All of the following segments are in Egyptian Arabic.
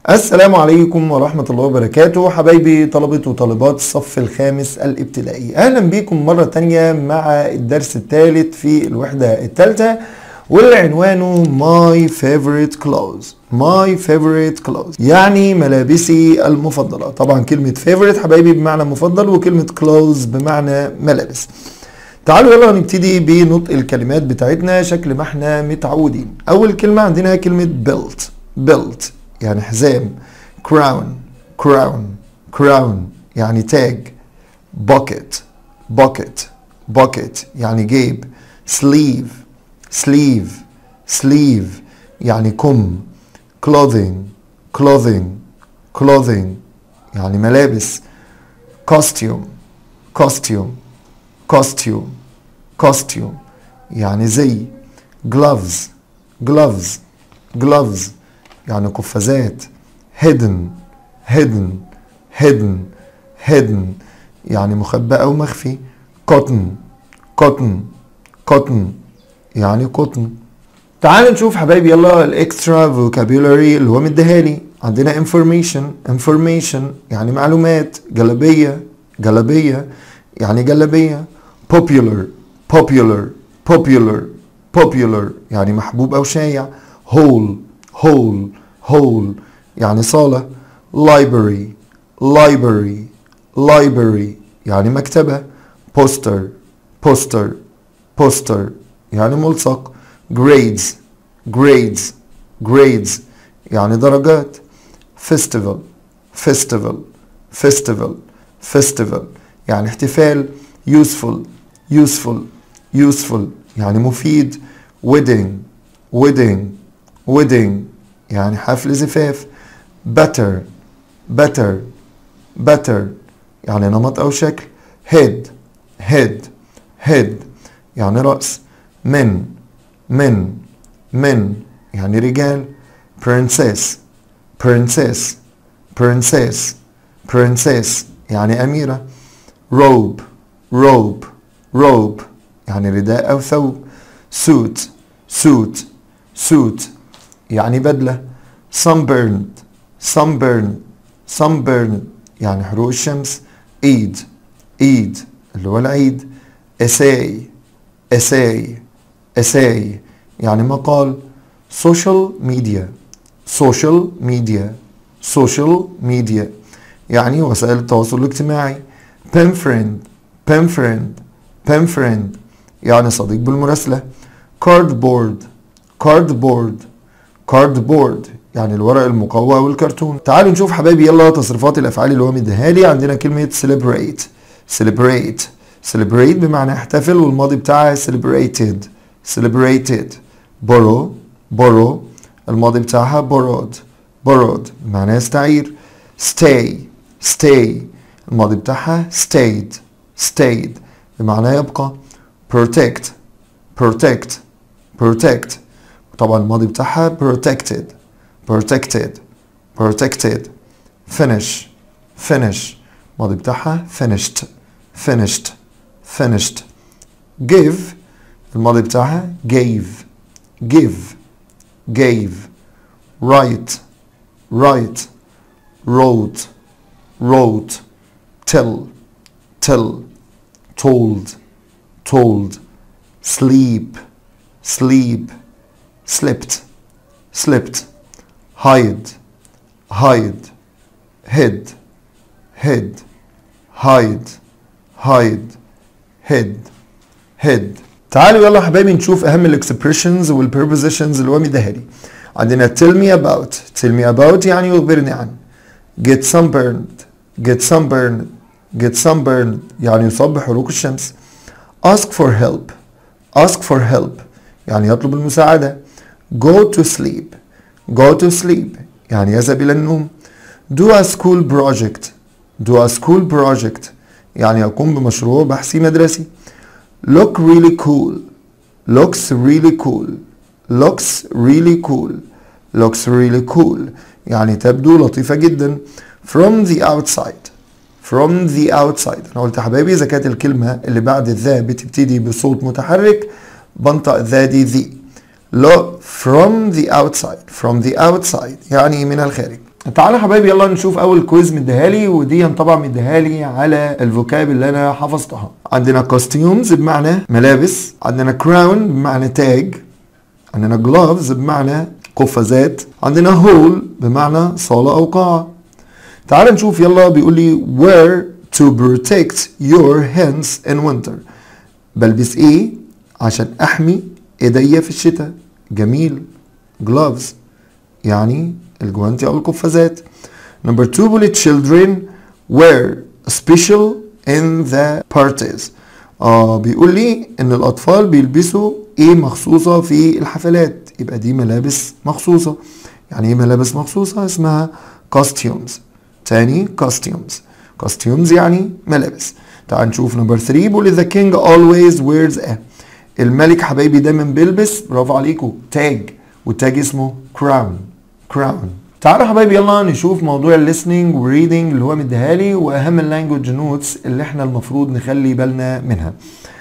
السلام عليكم ورحمة الله وبركاته حبايبي طلبة وطالبات الصف الخامس الابتدائي أهلا بكم مرة تانية مع الدرس الثالث في الوحدة الثالثة واللي عنوانه My Favorite Clothes My Favorite Clothes يعني ملابسي المفضلة طبعا كلمة favorite حبايبي بمعنى مفضل وكلمة clothes بمعنى ملابس تعالوا يلا نبتدي بنطق الكلمات بتاعتنا شكل ما احنا متعودين أول كلمة عندنا كلمة belt belt يعني حزام crown crown crown يعني تاج bucket bucket bucket يعني جيب sleeve sleeve sleeve يعني كم clothing clothing clothing يعني ملابس costume costume costume costume يعني زي gloves gloves gloves يعني قفازات hidden hidden hidden hidden يعني مخبأ أو مخفي cotton cotton cotton يعني قطن تعال نشوف حبايبي يلا الاكسترا فوكابيولاري اللي هو مديهالي عندنا information information يعني معلومات جلبية جلبية يعني جلبية popular popular popular popular يعني محبوب أو شايع whole whole whole يعني صالة library library library يعني مكتبة poster poster poster يعني ملصق grades grades grades يعني درجات festival festival festival festival يعني احتفال useful useful useful يعني مفيد wedding wedding wedding يعني حفل زفاف better better better يعني نمط أو شكل head head head يعني رأس men men men يعني رجال princess princess princess princess يعني أميرة robe robe robe يعني رداء أو ثوب suit suit suit يعني بدلة sunburned sunburned sunburned يعني حروق الشمس عيد عيد اللي هو العيد essay essay essay يعني مقال social media social media social media يعني وسائل التواصل الاجتماعي pen friend pen friend pen friend يعني صديق بالمراسلة cardboard cardboard cardboard يعني الورق المقوى والكرتون تعالوا نشوف حبايبي يلا تصريفات الافعال اللي هو مديها لي عندنا كلمة celebrate celebrate celebrate بمعنى احتفل والماضي بتاعها celebrated celebrated borrow borrow الماضي بتاعها borrowed borrowed بمعنى يستعير stay stay الماضي بتاعها stayed stayed بمعنى يبقى protect protect protect طبعا الماضي بتاعها protected protected protected finish finish الماضي بتاعها finished finished finished give الماضي بتاعها gave give gave write write wrote wrote tell tell told told sleep sleep slept slept hide hide hid hid hide hide hid hid تعالوا يلا حبايبي نشوف اهم الاكسبريشنز والبربوزيشنز اللي هو مديها لي عندنا tell me about tell me about يعني يخبرني عن get sunburned get sunburned get sunburned يعني يصاب بحروق الشمس ask for help ask for help يعني يطلب المساعدة go to sleep go to sleep يعني يذهب إلى النوم do a school project do a school project يعني يقوم بمشروع بحثي مدرسي look really cool looks really cool looks really cool looks really cool يعني تبدو لطيفة جدا from the outside from the outside انا قلت يا حبايبي اذا كانت الكلمة اللي بعد الذا بتبتدي بصوت متحرك بنطق الذا دي ذي look from the outside from the outside يعني من الخارج تعالى يا حبايبي يلا نشوف اول كويز مديهالي ودي طبعا مديهالي على الفوكاب اللي انا حفظتها عندنا كوستيومز بمعنى ملابس عندنا كراون بمعنى تاج عندنا جلوفز بمعنى قفازات عندنا هول بمعنى صالة او قاعة تعال نشوف يلا بيقول لي where to protect your hands in winter بلبس ايه عشان احمي ايديا في الشتاء جميل gloves يعني الجوانتي او القفازات number two bullet children wear special in the parties اه بيقول لي ان الاطفال بيلبسوا ايه مخصوصة في الحفلات يبقى دي ملابس مخصوصة يعني ايه ملابس مخصوصة اسمها costumes تاني costumes costumes يعني ملابس تعال نشوف نمبر 3 بيقول the king always wears a الملك حبايبي دايما بيلبس برافو عليكم تاج والتاج اسمه crown crown تعالوا يا حبايبي يلا نشوف موضوع الليسننج والريدنج اللي هو مديهالي واهم اللانجوج نوتس اللي احنا المفروض نخلي بالنا منها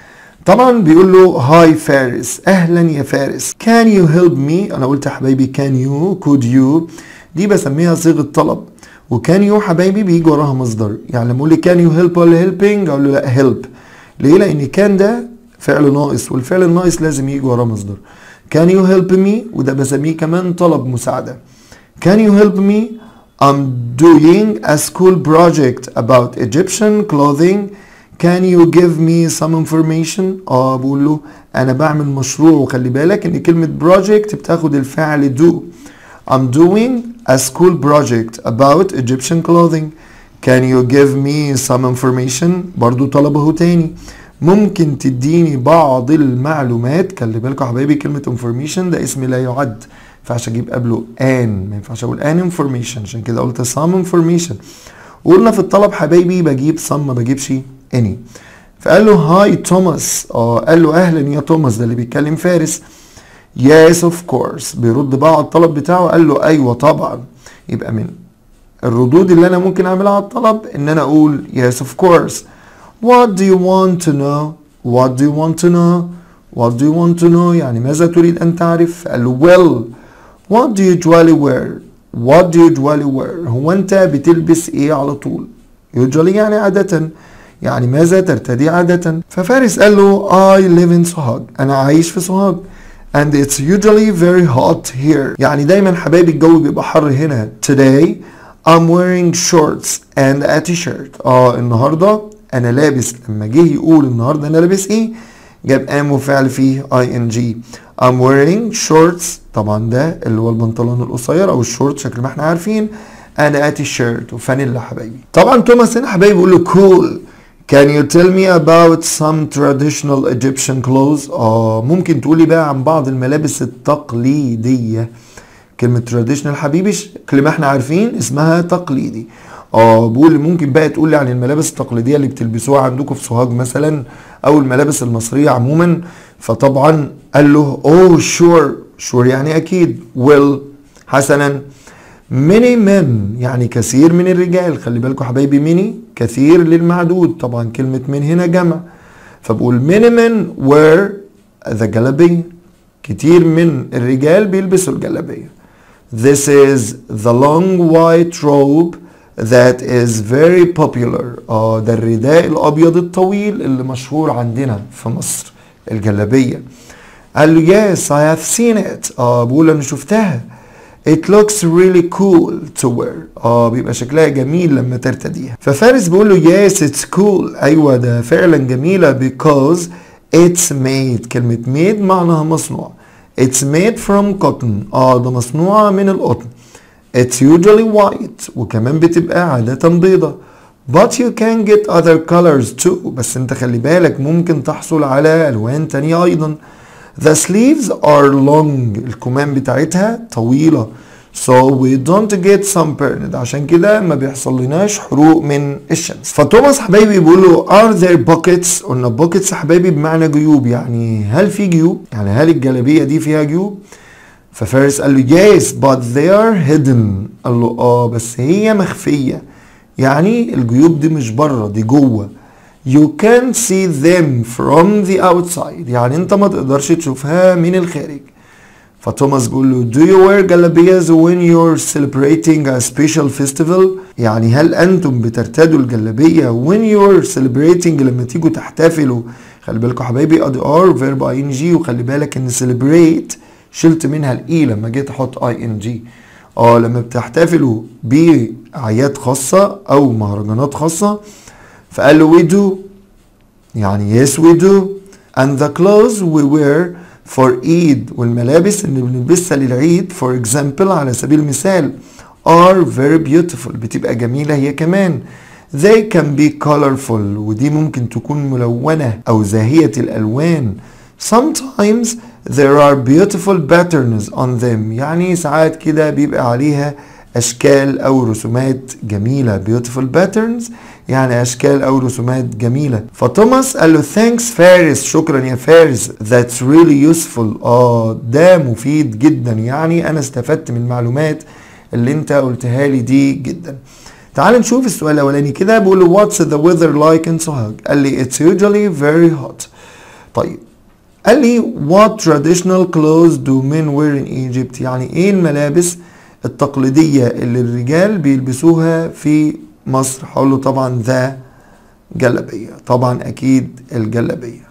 طبعا بيقول له هاي فارس اهلا يا فارس كان يو هيلب مي انا قلت يا حبايبي كان يو كود يو دي بسميها صيغه طلب وكان يو حبايبي بيجي وراها مصدر يعني لما اقول لي كان يو هيلب ولا هيلبينج اقول له لا هيلب ليه لان كان ده فعل ناقص والفعل الناقص لازم يجي وراه مصدر كان يو هيلب مي وده بسميه كمان طلب مساعده Can you help me? I'm doing a school project about Egyptian clothing. Can you give me some information? اه بقول له انا بعمل مشروع وخلي بالك ان كلمة project بتاخد الفعل do. I'm doing a school project about Egyptian clothing. Can you give me some information? برضو طلبه تاني. ممكن تديني بعض المعلومات خلي بالكم يا حبايبي كلمة information ده اسم لا يعد ينفعش اجيب قبله ان ما ينفعش اقول ان information عشان كده قلت some information وقلنا في الطلب حبايبي بجيب some ما بجيبش any فقال له هاي توماس اه قال له اهلا يا توماس ده اللي بيتكلم فارس yes of course بيرد بقى على الطلب بتاعه قال له ايوه طبعا يبقى من الردود اللي انا ممكن اعملها على الطلب ان انا اقول yes of course what do you want to know what do you want to know what do you want to know يعني ماذا تريد ان تعرف قال له well What do you usually wear? What do you usually wear? هو أنت بتلبس إيه على طول؟ usually يعني عادة يعني ماذا ترتدي عادة؟ ففارس قال له I live in سوهاج أنا عايش في سوهاج and it's usually very hot here يعني دايما حبايبي الجو بيبقى حر هنا today I'm wearing shorts and a t-shirt اه النهارده انا لابس لما جه يقول النهارده انا لابس ايه جاب قام وفعل فيه ing I'm wearing shorts طبعا ده اللي هو البنطلون القصير او الشورت شكل ما احنا عارفين انا اتي شيرت وفانيلا حبايبي طبعا توماس هنا حبايبي بيقول له cool Can you tell me about some traditional Egyptian clothes؟ اه ممكن تقولي بقى عن بعض الملابس التقليدية كلمة traditional حبيبي شكل ما احنا عارفين اسمها تقليدي اه بقول ممكن بقى تقول لي عن الملابس التقليدية اللي بتلبسوها عندكم في سوهاج مثلا او الملابس المصرية عموما فطبعا قال له اوه شور شور يعني اكيد will حسنا many men يعني كثير من الرجال خلي بالكم حبايبي many كثير للمعدود طبعا كلمة من هنا جمع فبقول many men wear the جلابية كتير من الرجال بيلبسوا الجلابية This is the long white robe that is very popular اه ده الرداء الابيض الطويل اللي مشهور عندنا في مصر الجلابية قال له yes I have seen it اه بقول انا شفتها It looks really cool to wear اه بيبقى شكلها جميل لما ترتديها ففارس بيقول له yes it's cool ايوه ده فعلا جميلة because it's made كلمة made معناها مصنوع it's made from cotton اه ده مصنوعة من القطن It's usually white وكمان بتبقى عادة بيضة But you can get other colors too بس انت خلي بالك ممكن تحصل على الوان تانية ايضا The sleeves are long الكمام بتاعتها طويلة So we don't get sunburned عشان كده ما بيحصل لناش حروق من الشمس فتوماس حبايبي بيقول له are there pockets قلنا pockets حبايبي بمعنى جيوب يعني هل في جيوب يعني هل الجلابية دي فيها جيوب ففارس قال له yes but they are hidden قال له اه بس هي مخفية يعني الجيوب دي مش بره دي جوه you can see them from the outside يعني انت ما تقدرش تشوفها من الخارج فتوماس بيقول له do you wear جلابيas when you're celebrating a special festival يعني هل انتم بترتدوا الجلابيه when you're celebrating لما تيجوا تحتفلوا خلي بالكم حبايبي ادي ار فيرب اي ان جي وخلي بالك ان celebrate شلت منها الاي لما جيت احط اي ان جي اه لما بتحتفلوا باعياد خاصه او مهرجانات خاصه فقال له we do يعني yes we do and the clothes we wear for Eid والملابس اللي بنلبسها للعيد for example على سبيل المثال are very beautiful بتبقى جميلة هي كمان they can be colorful ودي ممكن تكون ملونة أو زاهية الألوان sometimes there are beautiful patterns on them يعني ساعات كده بيبقى عليها أشكال أو رسومات جميلة beautiful patterns يعني أشكال أو رسومات جميلة فتوماس قال له thanks فارس شكرا يا فارس that's really useful آه ده مفيد جدا يعني أنا استفدت من المعلومات اللي أنت قلتها لي دي جدا تعال نشوف السؤال الأولاني كده بيقول له what's the weather like in Sohag قال لي it's usually very hot طيب قال لي what traditional clothes do men wear in Egypt يعني ايه الملابس التقليدية اللي الرجال بيلبسوها في مصر هقول له طبعا ذا جلبية طبعا اكيد الجلبية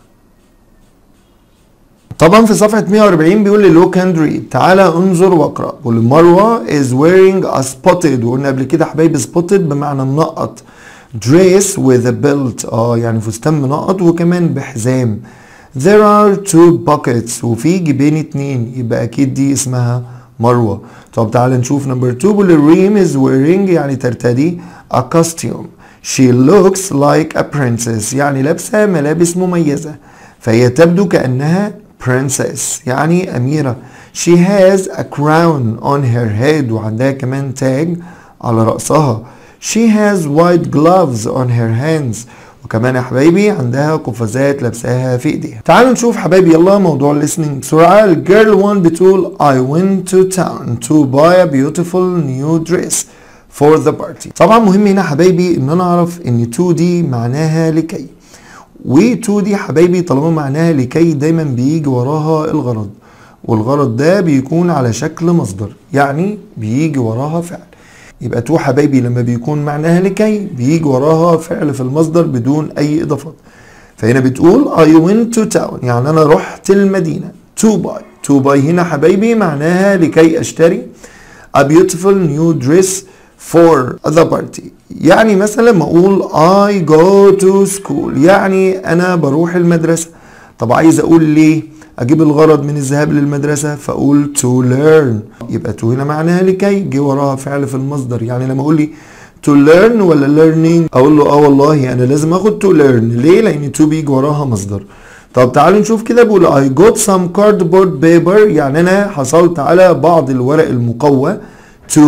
طبعا في صفحة 140 بيقول لي look and read تعالى انظر واقرأ بيقول لي مروة is wearing a spotted وقلنا قبل كده حبايبي spotted بمعنى منقط dress with a belt اه يعني فستان منقط وكمان بحزام There are two buckets وفي جيبين اتنين يبقى اكيد دي اسمها مروة طب تعال نشوف نمبر 2 بيقول ريم is wearing يعني ترتدي a costume she looks like a princess يعني لابسة ملابس مميزة فهي تبدو كأنها princess يعني أميرة she has a crown on her head وعندها كمان تاج على رأسها she has white gloves on her hands وكمان يا حبايبي عندها قفازات لابساها في ايديها تعالوا نشوف حبايبي يلا موضوع الليسننج بسرعه الجيرل 1 بتقول I went to town to buy a beautiful new dress for the party طبعا مهم هنا حبايبي ان انا اعرف ان to دي معناها لكي و to دي حبايبي طالما معناها لكي دايما بيجي وراها الغرض والغرض ده بيكون على شكل مصدر يعني بيجي وراها فعل يبقى تو حبايبي لما بيكون معناها لكي بيجي وراها فعل في المصدر بدون اي اضافات فهنا بتقول I went to town يعني انا رحت المدينة to buy to buy هنا حبايبي معناها لكي اشتري a beautiful new dress for the party يعني مثلا لما اقول I go to school يعني انا بروح المدرسة طب عايز اقول ليه اجيب الغرض من الذهاب للمدرسة فاقول to learn يبقى to هنا معناها لكي جه وراها فعل في المصدر يعني لما اقول لي to learn ولا learning اقول له اه والله انا لازم اخد to learn ليه لان to بيجي وراها مصدر طب تعالوا نشوف كده بيقول I got some cardboard paper يعني انا حصلت على بعض الورق المقوى to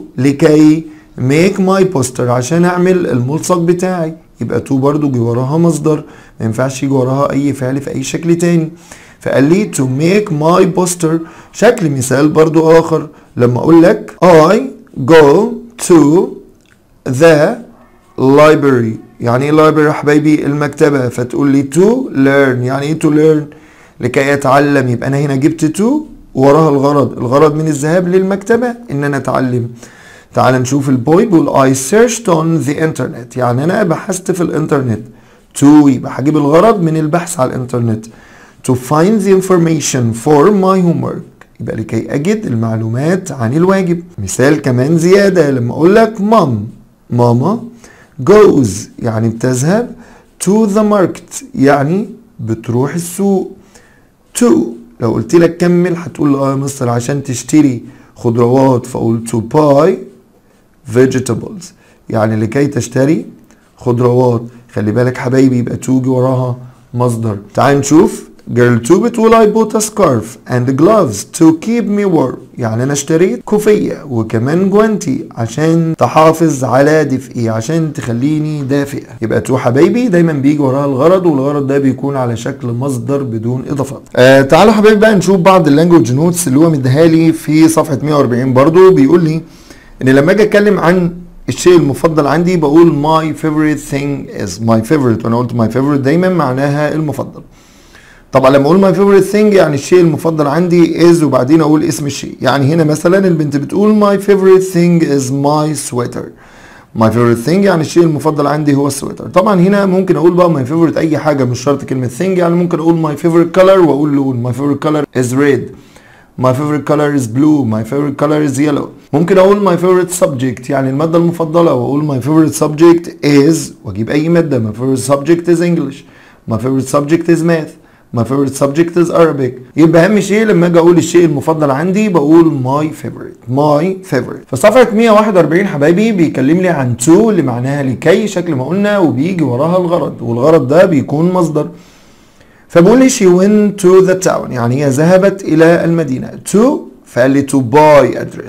لكي make my poster عشان اعمل الملصق بتاعي يبقى to برضو جه وراها مصدر ما ينفعش يجي وراها اي فعل في اي شكل تاني فقال لي to make my poster شكل مثال برضو آخر لما أقول لك I go to the library يعني ايه library يا حبايبي المكتبة فتقول لي to learn يعني ايه to learn لكي أتعلم يبقى أنا هنا جبت to وراها الغرض الغرض من الذهاب للمكتبة إن أنا أتعلم تعال نشوف البوي بيقول I searched on the internet يعني أنا بحثت في الإنترنت to يبقى هجيب الغرض من البحث على الإنترنت to find the information for my homework يبقى لكي أجد المعلومات عن الواجب مثال كمان زيادة لما أقول لك مام ماما goes يعني بتذهب to the market يعني بتروح السوق to لو قلت لك كمل هتقول اه يا مستر عشان تشتري خضروات فأقول to buy vegetables يعني لكي تشتري خضروات خلي بالك حبايبي يبقى توجي وراها مصدر تعال نشوف Girl 2 بتقول I bought a scarf and gloves to keep me warm يعني أنا اشتريت كوفية وكمان جوانتي عشان تحافظ على دفئي عشان تخليني دافئة يبقى تو حبايبي دايما بيجي وراها الغرض والغرض ده بيكون على شكل مصدر بدون إضافات آه تعالوا حبايبي بقى نشوف بعض اللانجوج نوتس اللي هو مديها لي في صفحة 140 برضو بيقول لي إن لما أجي أتكلم عن الشيء المفضل عندي بقول my favorite thing is my favorite وانا قلت my favorite دايما معناها المفضل طبعا لما اقول my favorite thing يعني الشيء المفضل عندي is وبعدين اقول اسم الشيء يعني هنا مثلا البنت بتقول my favorite thing is my sweater my favorite thing يعني الشيء المفضل عندي هو السويتر طبعا هنا ممكن اقول بقى my favorite اي حاجه مش شرط كلمه thing يعني ممكن اقول my favorite color واقول لون my favorite color is red My favorite color is blue. My favorite color is yellow. ممكن أقول my favorite subject يعني المادة المفضلة وأقول my favorite subject is وأجيب أي مادة. My favorite subject is English. My favorite subject is math. My favorite subject is Arabic. يبقى أهم شيء لما أجي أقول الشيء المفضل عندي بقول my favorite. My favorite. في صفحة 141 حبايبي بيكلم لي عن to اللي معناها لكي شكل ما قلنا وبيجي وراها الغرض والغرض ده بيكون مصدر. فبقول لي she went to the town يعني هي ذهبت إلى المدينة to فقال لي to buy address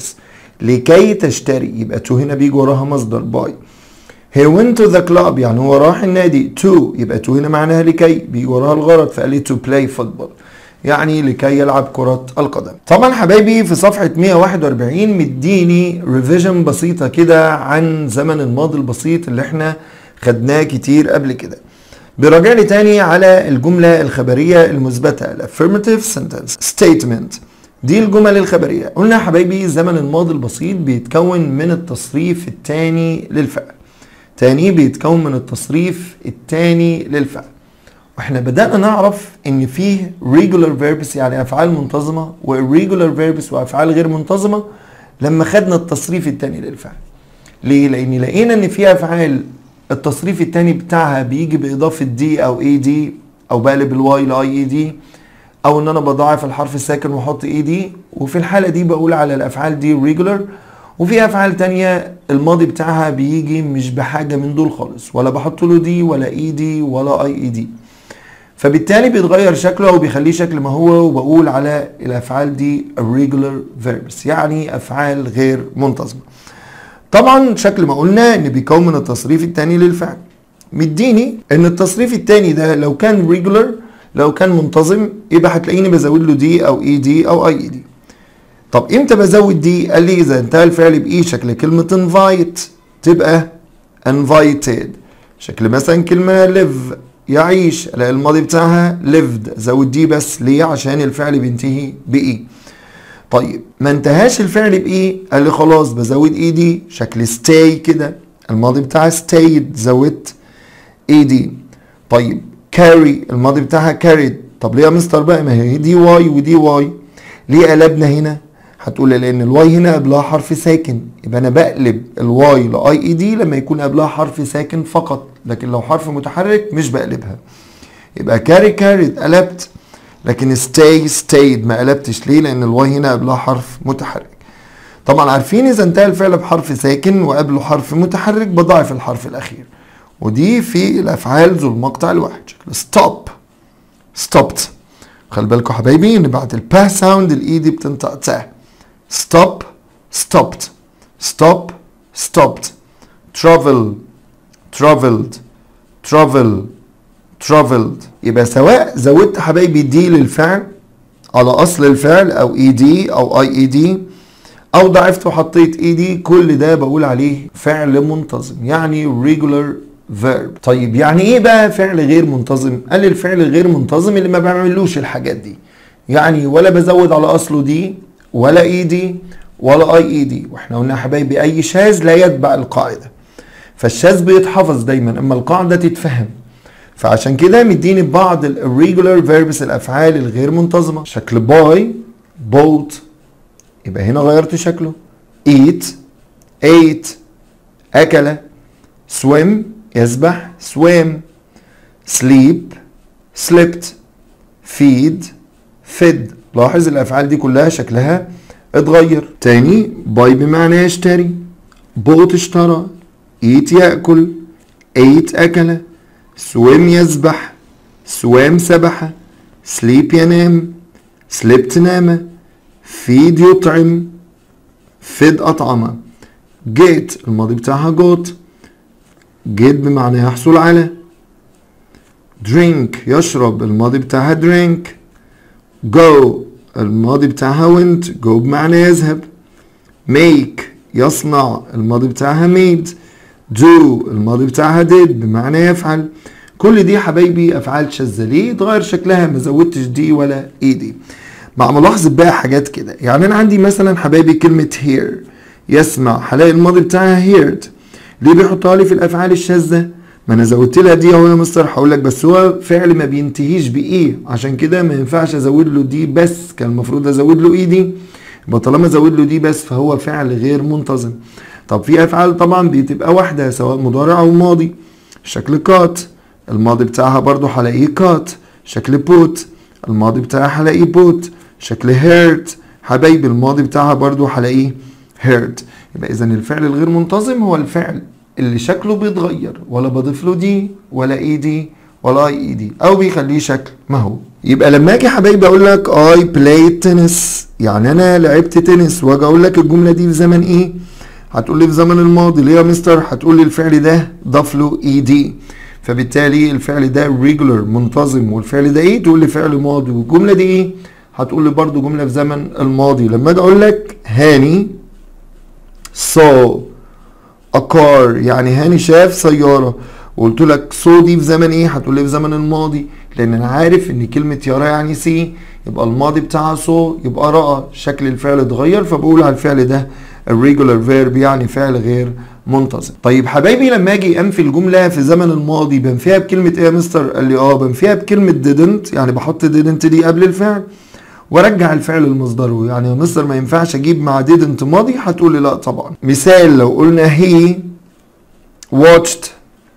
لكي تشتري يبقى to هنا بيجي وراها مصدر buy he went to the club يعني هو راح النادي to يبقى to هنا معناها لكي بيجي وراها الغرض فقال لي to play football يعني لكي يلعب كرة القدم طبعا حبايبي في صفحة 141 مديني ريفيجن بسيطة كده عن زمن الماضي البسيط اللي احنا خدناه كتير قبل كده بيراجع لي تاني على الجملة الخبرية المثبتة affirmative sentence statement دي الجمل الخبرية قلنا يا حبايبي الزمن الماضي البسيط بيتكون من التصريف التاني للفعل تاني بيتكون من التصريف التاني للفعل واحنا بدأنا نعرف ان فيه regular verbs يعني افعال منتظمة و irregular verbs وافعال غير منتظمة لما خدنا التصريف التاني للفعل ليه؟ لان لقينا ان في افعال التصريف التاني بتاعها بيجي باضافه دي او اي دي او بقلب الواي لاي اي دي او ان انا بضاعف الحرف الساكن واحط اي دي وفي الحاله دي بقول على الافعال دي ريجولار وفي افعال تانية الماضي بتاعها بيجي مش بحاجه من دول خالص ولا بحط له دي ولا اي دي ولا اي اي دي فبالتالي بيتغير شكله او بيخليه شكل ما هو وبقول على الافعال دي irregular verbs يعني افعال غير منتظمه طبعا شكل ما قلنا ان بيكون من التصريف الثاني للفعل مديني ان التصريف الثاني ده لو كان ريجولر لو كان منتظم يبقى هتلاقيني بزود له دي او اي دي او اي اي دي طب امتى بزود دي قال لي اذا انتهى الفعل باي شكل كلمه invite تبقى invited شكل مثلا كلمه live يعيش الاقي الماضي بتاعها lived زود دي بس ليه عشان الفعل بينتهي باي طيب ما انتهاش الفعل بايه قال لي خلاص بزود اي دي شكل stay كده الماضي بتاعها stayed زودت اي دي طيب carry الماضي بتاعها carried طب ليه يا مستر بقى ما هي دي واي ودي واي ليه قلبنا هنا هتقول لان الواي هنا قبلها حرف ساكن يبقى انا بقلب الواي لاي اي دي لما يكون قبلها حرف ساكن فقط لكن لو حرف متحرك مش بقلبها يبقى carry carried قلبت لكن stay stayed ما قلبتش ليه لان الواي هنا قبلها حرف متحرك طبعا عارفين اذا انتهى الفعل بحرف ساكن وقبله حرف متحرك بضاعف الحرف الاخير ودي في الافعال ذو المقطع الواحد شكل stop stopped خلي بالكم حبايبي ان بعد البا ساوند الاي دي بتنطق تا stop stopped stop stopped travel traveled travel traveled يبقى سواء زودت حبايبي دي للفعل على اصل الفعل او اي دي او اي اي دي او ضعفت وحطيت اي دي كل ده بقول عليه فعل منتظم يعني regular verb طيب يعني ايه بقى فعل غير منتظم قال لي الفعل غير منتظم اللي ما بعملوش الحاجات دي يعني ولا بزود على اصله دي ولا اي دي ولا اي اي دي واحنا قلنا يا حبايبي اي شاذ لا يتبع القاعده فالشاذ بيتحفظ دايما اما القاعده تتفهم فعشان كده مديني بعض الريجولار فيربس الافعال الغير منتظمه شكل باي بوت يبقى هنا غيرت شكله eat ate اكل swim يسبح swim sleep slept feed fed لاحظ الافعال دي كلها شكلها اتغير تاني باي بمعنى يشتري بوت اشترى eat ياكل ate اكل swim يسبح swam سبح sleep ينام slept نام feed يطعم fed أطعم get الماضي بتاعها got get بمعنى يحصل على drink يشرب الماضي بتاعها drink go الماضي بتاعها went go بمعنى يذهب make يصنع الماضي بتاعها made do الماضي بتاعها did بمعنى يفعل كل دي حبايبي افعال شاذه ليه اتغير شكلها ما زودتش دي ولا اي دي مع ملاحظه بقى حاجات كده يعني انا عندي مثلا حبايبي كلمه hear يسمع هلاقي الماضي بتاعها heard ليه بيحطها لي في الافعال الشاذه ما انا زودت لها دي اهو يا مستر هقول لك بس هو فعل ما بينتهيش بايه عشان كده ما ينفعش ازود له دي بس كان المفروض ازود له ايه دي يبقى طالما ازود له دي بس فهو فعل غير منتظم طب في افعال طبعا بتبقى واحده سواء مضارع او ماضي شكل كات الماضي بتاعها برضو هلاقيه كات شكل بوت الماضي بتاعها هلاقيه بوت شكل هيرت حبايبي الماضي بتاعها برضو هلاقيه هيرت يبقى اذا الفعل الغير منتظم هو الفعل اللي شكله بيتغير ولا بضيف له دي ولا اي دي ولا اي دي او بيخليه شكل ما هو يبقى لما اجي حبايبي اقول لك اي بلاي تنس يعني انا لعبت تنس واجي اقول لك الجمله دي في زمن ايه هتقول لي في زمن الماضي ليه يا مستر هتقول لي الفعل ده ضاف له اي دي فبالتالي الفعل ده ريجولر منتظم والفعل ده ايه تقول لي فعل ماضي والجمله دي ايه هتقول لي برضو جمله في زمن الماضي لما اجي اقول لك هاني saw a car يعني هاني شاف سياره وقلت لك سو دي في زمن ايه هتقول لي في زمن الماضي لان انا عارف ان كلمه يرى يعني سي يبقى الماضي بتاعها سو يبقى راى شكل الفعل اتغير فبقول على الفعل ده الريجولار فيرب يعني فعل غير منتظم طيب حبايبي لما اجي انفي الجمله في زمن الماضي بنفيها بكلمه ايه يا مستر قال لي اه بنفيها بكلمه didn't يعني بحط didn't دي قبل الفعل وارجع الفعل لمصدره يعني يا مستر ما ينفعش اجيب مع didn't ماضي هتقول لي لا طبعا مثال لو قلنا he watched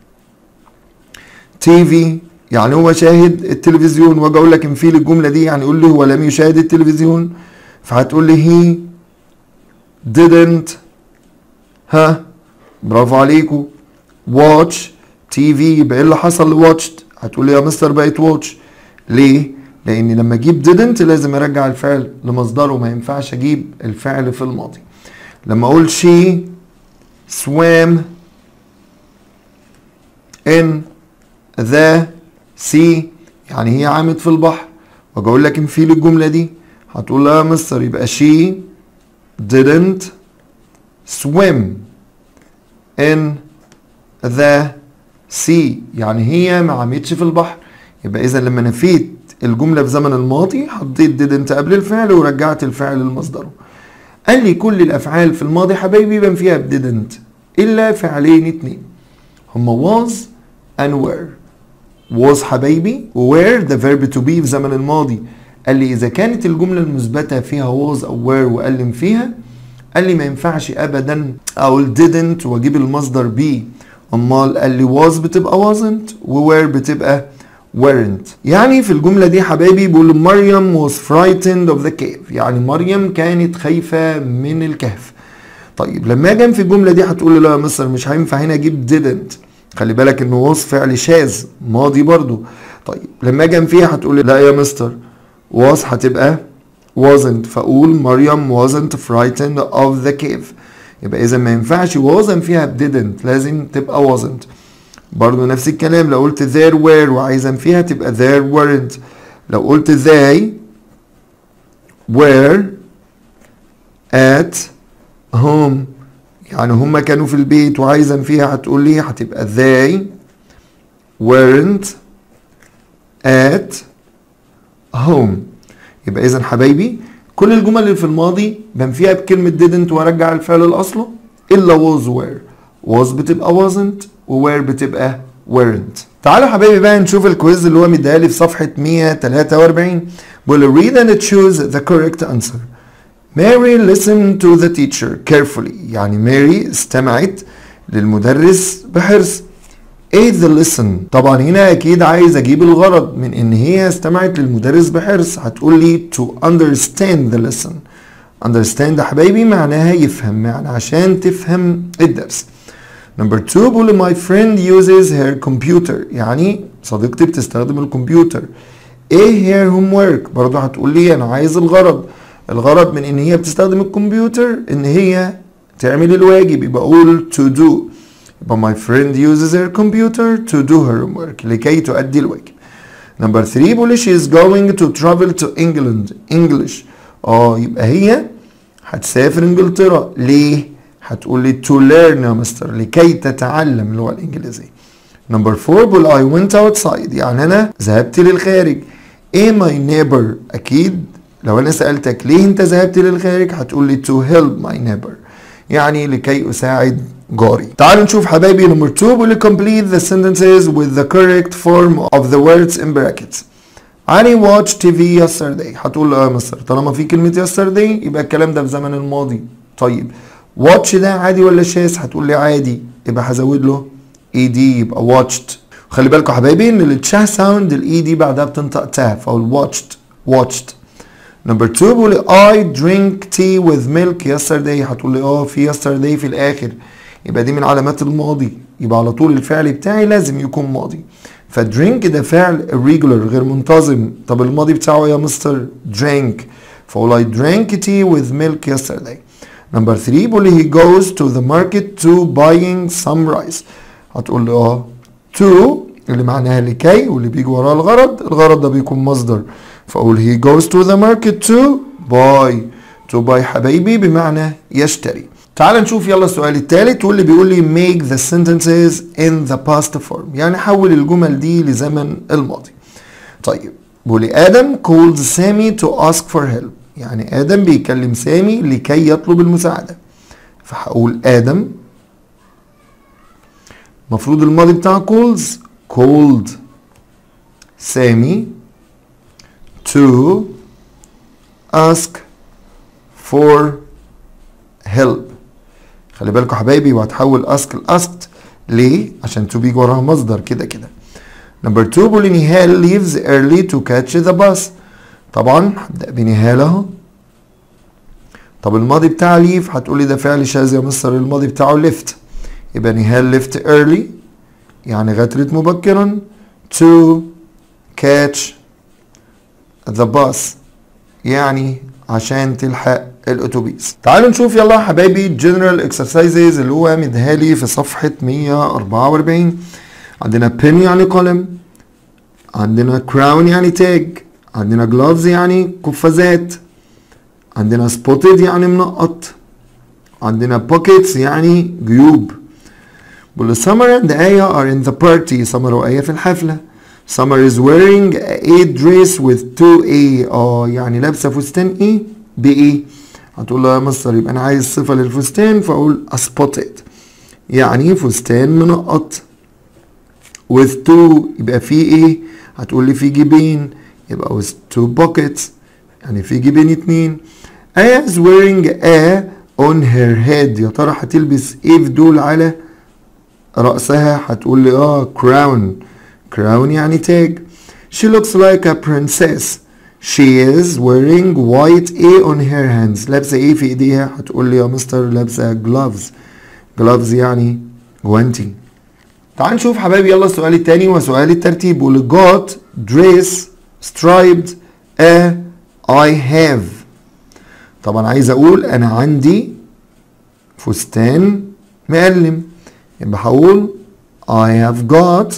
TV يعني هو شاهد التلفزيون واجي اقول لك انفي لي الجمله دي يعني قول لي هو لم يشاهد التلفزيون فهتقول لي he didn't ها برافو عليكم watch TV يبقى ايه اللي حصل لواتشت هتقول لي يا مستر بقت واتش ليه لان لما اجيب didn't لازم ارجع الفعل لمصدره ما ينفعش اجيب الفعل في الماضي لما اقول she swam in the sea يعني هي عامت في البحر واجي اقول لك انفي لي الجمله دي هتقول لها يا مستر يبقى she didn't swim in the sea يعني هي ما عمتش في البحر يبقى اذا لما نفيت الجمله في زمن الماضي حطيت didn't قبل الفعل ورجعت الفعل لمصدره قال لي كل الافعال في الماضي حبايبي بان فيها didn't الا فعلين اتنين هما was and were was حبايبي were the verb to be في زمن الماضي قال لي اذا كانت الجمله المثبته فيها was او were وقلم فيها قال لي ما ينفعش ابدا اقول didn't واجيب المصدر be امال قال لي was بتبقى wasn't و were بتبقى weren't يعني في الجمله دي حبايبي بيقول مريم was frightened of the cave يعني مريم كانت خايفه من الكهف طيب لما اجي في الجمله دي هتقول لي لا يا مستر مش هينفع هنا اجيب didn't خلي بالك انه was فعل شاذ ماضي برضو طيب لما اجي فيها هتقول لي لا يا مستر was هتبقى wasn't فاقول مريم wasn't frightened of the cave يبقى اذا ما ينفعش wasn't فيها didn't لازم تبقى wasn't برضو نفس الكلام لو قلت there were وعايزا فيها تبقى there weren't لو قلت they were at home يعني هما كانوا في البيت وعايزا فيها هتقول لي هتبقى they weren't at home يبقى اذا حبايبي كل الجمل اللي في الماضي بنفيها بكلمة didn't وارجع الفعل لأصله إلا was were was بتبقى wasn't و were بتبقى weren't تعالوا حبايبي بقى نشوف الكويز اللي هو مديها لي في صفحة 143 بيقول read and choose the correct answer Mary listened to the teacher carefully يعني ماري استمعت للمدرس بحرص ايه the listen طبعا هنا اكيد عايز اجيب الغرض من ان هي استمعت للمدرس بحرص هتقول لي to understand the lesson understand يا حبايبي معناها يفهم معنى عشان تفهم الدرس نمبر 2 بقول my friend uses her computer يعني صديقتي بتستخدم الكمبيوتر ايه her homework برضه هتقول لي انا عايز الغرض الغرض من ان هي بتستخدم الكمبيوتر ان هي تعمل الواجب يبقى اقول to do يبقى my friend uses her computer to do her homework لكي تؤدي الواجب نمبر 3 بيقول she is going to travel to England English اه يبقى هي هتسافر انجلترا ليه هتقول لي to learn يا مستر لكي تتعلم اللغة الانجليزية نمبر 4 بقول I went outside يعني أنا ذهبت للخارج إيه my neighbor أكيد لو أنا سألتك ليه أنت ذهبت للخارج هتقول لي to help my neighbor يعني لكي أساعد جاري تعالوا نشوف حبايبي نمبر 2 بيقول لي complete the sentences with the correct form of the words in brackets علي watch TV yesterday هتقول له اه يا مستر طالما في كلمة yesterday يبقى الكلام ده في زمن الماضي طيب watch ده عادي ولا شاذ هتقول لي عادي يبقى هزود له اي دي يبقى watched خلي بالكم حبايبي ان التشاه ساوند الاي دي بعدها بتنطق تا فاقول watched watched نمبر 2 بيقول لي I drink tea with milk yesterday هتقول لي اه في yesterday في الاخر يبقى دي من علامات الماضي يبقى على طول الفعل بتاعي لازم يكون ماضي فدرينك ده فعل irregular غير منتظم طب الماضي بتاعه يا مستر drink فاقول I drank tea with milk yesterday نمبر 3 بيقول لي he goes to the market to buying some rice هتقول لي اه to اللي معناها لكي واللي بيجي وراه الغرض الغرض ده بيكون مصدر فاقول he goes to the market to buy to buy حبايبي بمعنى يشتري تعال نشوف يلا السؤال الثالث واللي بيقول لي make the sentences in the past form يعني حول الجمل دي لزمن الماضي طيب بيقول لي آدم called سامي to ask for help يعني آدم بيكلم سامي لكي يطلب المساعدة فهقول آدم المفروض الماضي بتاع calls called سامي to ask for help خلي بالكم حبايبي وهتحول ask لاsked ليه؟ عشان to بيجي وراها مصدر كده كده نمبر 2 بيقول لي نهال leaves early to catch the bus طبعا هبدأ بنهال اهو طب الماضي بتاع ليف هتقولي ده فعل شاذ يا مستر الماضي بتاعه left يبقى نهال left early يعني غادرت مبكرا to catch the bus يعني عشان تلحق الاتوبيس تعالوا نشوف يلا يا حبايبي general exercises اللي هو مديهالي في صفحة 144 عندنا pin يعني قلم عندنا crown يعني تاج عندنا gloves يعني قفازات عندنا spotted يعني منقط عندنا pockets يعني جيوب بقول summer and آية are in the party summer وآية في الحفلة summer is wearing a dress with two A اه يعني لابسة فستان ايه بإيه هتقول له يا مستر يبقى انا عايز صفة للفستان فاقول spotted يعني فستان منقط with two يبقى فيه ايه هتقول لي فيه جيبين يبقى with two pockets يعني في جيبين اتنين آية is wearing a on her head يا ترى هتلبس ايه في دول على رأسها هتقول لي اه crown crown يعني تاج she looks like a princess she is wearing white A on her hands لابسة ايه في ايديها هتقول لي يا مستر لابسة gloves gloves يعني جوانتي تعال نشوف حبايبي يلا السؤال التاني وسؤال الترتيب بيقول got dress striped a I have طبعا عايز اقول انا عندي فستان مقلم يبقى هقول I have got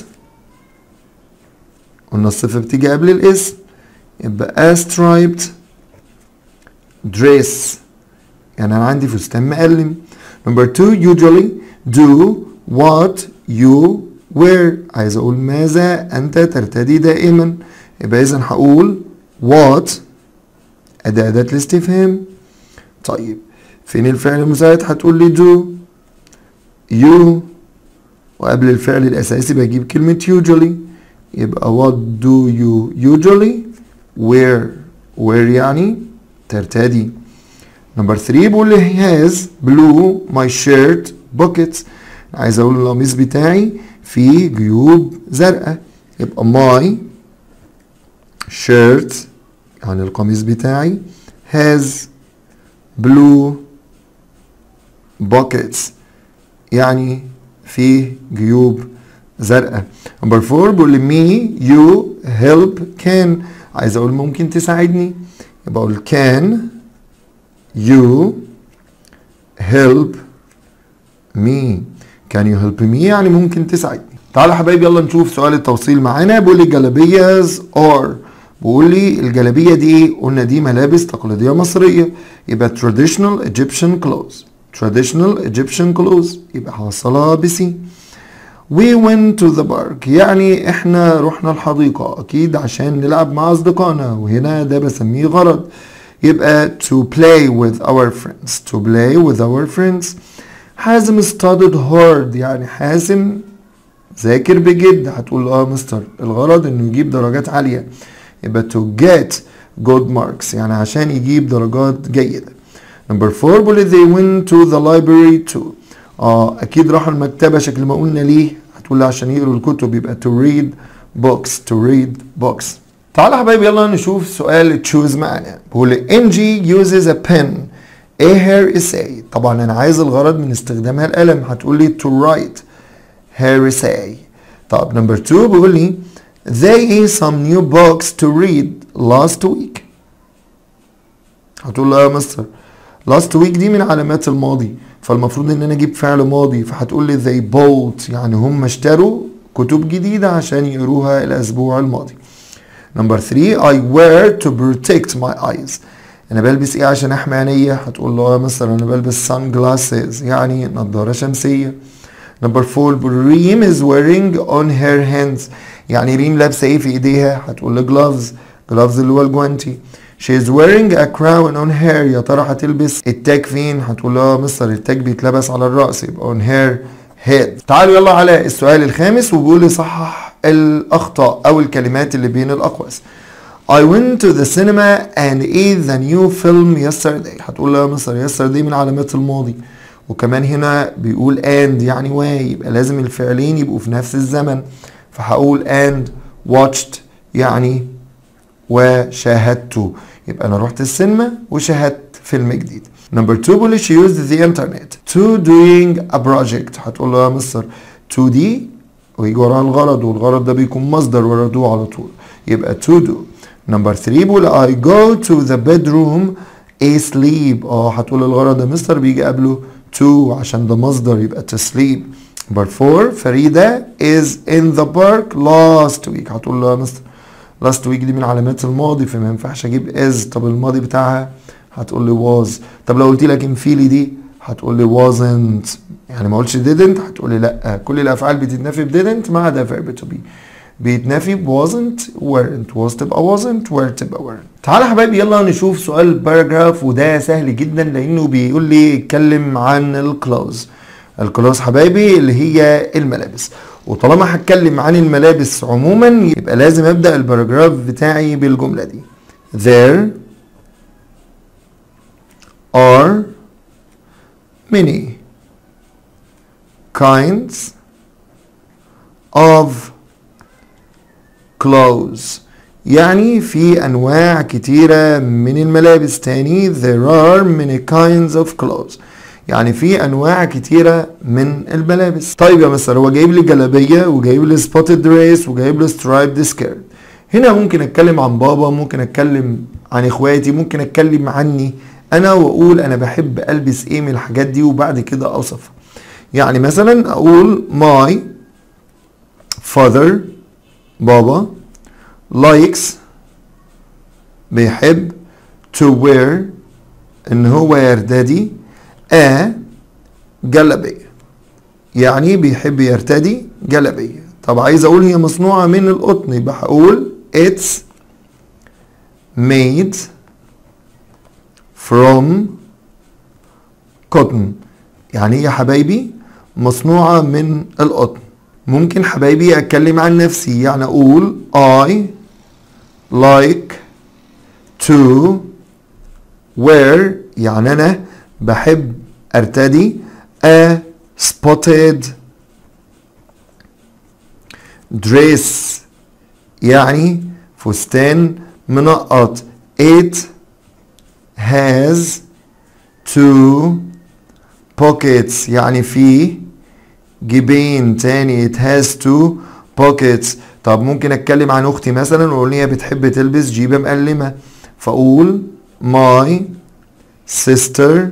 قلنا الصفة بتيجي قبل الاسم يبقى a striped dress يعني انا عندي فستان مقلم number two usually do what you wear عايز اقول ماذا انت ترتدي دائما يبقى اذا هقول what اداة اداة الاستفهام طيب فين الفعل المساعد هتقول لي do you وقبل الفعل الاساسي بجيب كلمة usually يبقى what do you usually wear wear يعني ترتدي نمبر 3 بقول لي has blue my shirt pockets عايز اقول القميص بتاعي فيه جيوب زرقاء يبقى my shirt يعني القميص بتاعي has blue pockets يعني فيه جيوب زرقاء نمبر 4 بيقول لي مي يو هيلب كان عايز اقول ممكن تساعدني يبقى اقول كان يو هيلب مي كان يو هيلب مي يعني ممكن تساعدني تعالوا يا حبايبي يلا نشوف سؤال التوصيل معانا بيقول لي جلابيز ار بيقول لي الجلابيه دي ايه قلنا دي ملابس تقليديه مصريه يبقى traditional Egyptian clothes traditional Egyptian clothes يبقى هوصلها بسي We went to the park يعني احنا رحنا الحديقة اكيد عشان نلعب مع اصدقائنا وهنا ده بسميه غرض يبقى to play with our friends to play with our friends حازم studied hard يعني حازم ذاكر بجد هتقول اه مستر الغرض انه يجيب درجات عالية يبقى to get good marks يعني عشان يجيب درجات جيدة number four بيقول they went to the library too اه اكيد راحوا المكتبة شكل ما قلنا ليه هتقول لي عشان يقروا الكتب يبقى to read books to read books تعالى يا حبايبي يلا نشوف سؤال تشوز معانا بيقول انجي uses a pen a her essay طبعا انا عايز الغرض من استخدامها القلم هتقول لي to write her essay طب نمبر 2 بيقول لي they some new books to read last week هتقول له يا مستر last week دي من علامات الماضي فالمفروض ان انا اجيب فعل ماضي فهتقول لي they bought يعني هم اشتروا كتب جديدة عشان يقروها الاسبوع الماضي نمبر 3 I wear to protect my eyes انا بلبس ايه عشان احمي عينيا هتقول له يا مستر انا بلبس sun glasses يعني نظارة شمسية نمبر 4 ريم is wearing on her hands يعني ريم لابسه ايه في ايديها هتقول له gloves gloves اللي هو الجوانتي she is wearing a crown on her يا ترى هتلبس التاج فين هتقول له مستر التاج بيتلبس على الراس يبقى on her head تعالوا يلا على السؤال الخامس وبيقول لي صحح الاخطاء او الكلمات اللي بين الاقواس I went to the cinema and ate the new film yesterday هتقول له يا مستر yesterday من علامات الماضي وكمان هنا بيقول and يعني و يبقى لازم الفعلين يبقوا في نفس الزمن فهقول and watched يعني وشاهدت يبقى انا رحت السينما وشاهدت فيلم جديد نمبر 2 بيقول she used the internet to doing a project هتقول له يا مستر to دي ويجي وراها الغرض والغرض ده بيكون مصدر ورا do على طول يبقى to do نمبر 3 بيقول I go to the bedroom asleep اه هتقول الغرض يا مستر بيجي قبله to عشان ده مصدر يبقى to sleep نمبر 4 فريدة is in the park last week هتقول له يا مستر last week دي من علامات الماضي فما ينفعش اجيب is طب الماضي بتاعها هتقول لي was طب لو قلت لك انفيلي دي هتقول لي wasn't يعني ما قلتش didn't هتقول لي لا كل الافعال بتتنفي ب didn't ما عدا verb to be بيتنفي ب wasn't weren't was تبقى wasn't were تبقى weren't تعالى يا حبايبي يلا نشوف سؤال باراجراف وده سهل جدا لانه بيقول لي اتكلم عن الكلوز الكلوز حبايبي اللي هي الملابس وطالما هتكلم عن الملابس عموما يبقى لازم ابدا الباراجراف بتاعي بالجمله دي there are many kinds of clothes يعني في انواع كتيرة من الملابس تاني there are many kinds of clothes يعني في انواع كتيرة من الملابس طيب يا مستر هو جايب لي جلابية وجايب لي سبوتد دريس وجايب لي سترايبد سكيرت هنا ممكن اتكلم عن بابا ممكن اتكلم عن اخواتي ممكن اتكلم عني انا واقول انا بحب البس ايه من الحاجات دي وبعد كده اوصفها يعني مثلا اقول my father بابا likes بيحب to wear ان هو يرتدي a جلبية يعني بيحب يرتدي جلبية طب عايز اقول هي مصنوعة من القطن يبقى هقول it's made from cotton يعني ايه يا حبايبي مصنوعة من القطن ممكن حبايبي اتكلم عن نفسي يعني اقول I like to wear يعني انا بحب ارتدي a spotted dress يعني فستان منقط it has two pockets يعني فيه جيبين تاني it has two pockets طب ممكن اتكلم عن اختي مثلا واقول هي بتحب تلبس جيبه مقلمه فاقول my sister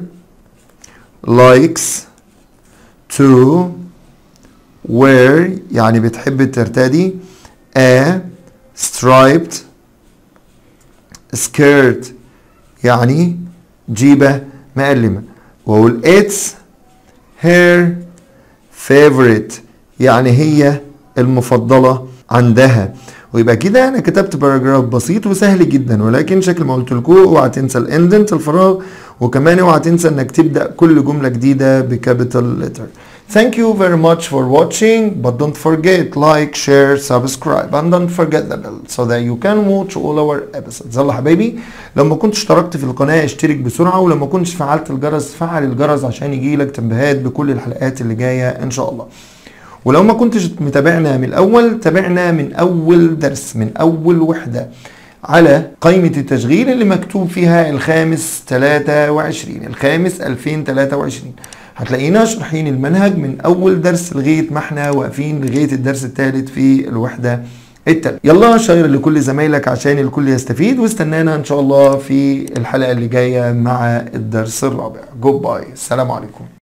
likes to wear يعني بتحب ترتدي a striped skirt يعني جيبة مقلمة واقول it's her favorite يعني هي المفضلة عندها ويبقى كده انا كتبت باراجراف بسيط وسهل جدا ولكن شكل ما قلت لكم اوعى تنسى الاندنت الفراغ وكمان اوعى تنسى انك تبدا كل جمله جديده بكابيتال لتر Thank you very much for watching but don't forget like share subscribe and don't forget the bell so that you can watch all our episodes يلا حبايبي لو ما كنتش اشتركت في القناه اشترك بسرعه ولو ما كنتش فعلت الجرس فعل الجرس عشان يجيلك تنبيهات بكل الحلقات اللي جايه ان شاء الله ولو ما كنتش متابعنا من الاول تابعنا من اول درس من اول وحده على قائمة التشغيل اللي مكتوب فيها الخامس 23 الخامس 2023 هتلاقينا شارحين المنهج من اول درس لغاية ما احنا واقفين لغاية الدرس الثالث في الوحدة التالتة يلا شير لكل زمايلك عشان الكل يستفيد واستنانا ان شاء الله في الحلقة اللي جاية مع الدرس الرابع جود باي السلام عليكم